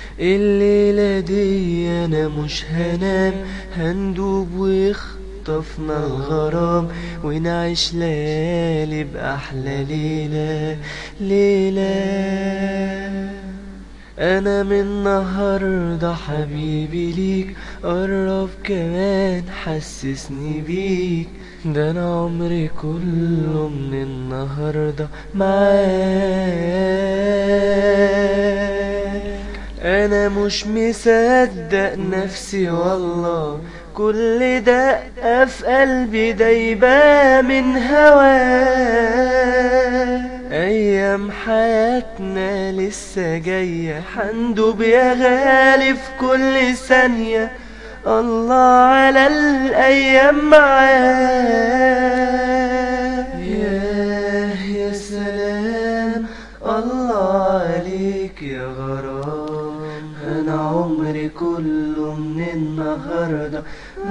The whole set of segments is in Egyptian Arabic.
الليلة دي انا مش هنام هندوب ويخطفنا الغرام ونعيش ليالي بأحلى ليلة ليلة انا من النهاردة حبيبي ليك قرب كمان حسسني بيك ده انا عمري كله من النهاردة معاك انا مش مصدق نفسي والله كل دقة في قلبي دايبة من هواك ايام حياتنا لسه جاية حندوب يا غالي في كل ثانية الله على الايام معاك ياه يا سلام الله عليك يا غرام انا عمري كله من النهارده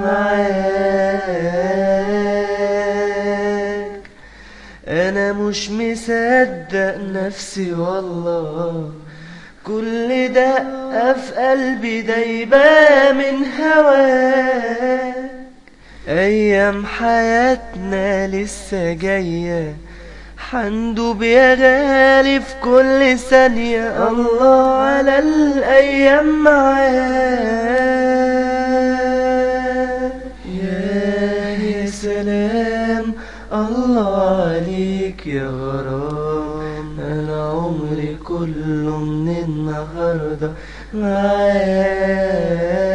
معاك انا مش مصدق نفسي والله كل دقة في قلبي دايبة من هواك ايام حياتنا لسه جاية حندوب يا غالي في كل ثانية الله على الايام معاك يا يا سلام الله عليك يا غرام انا عمري كله من النهارده معاك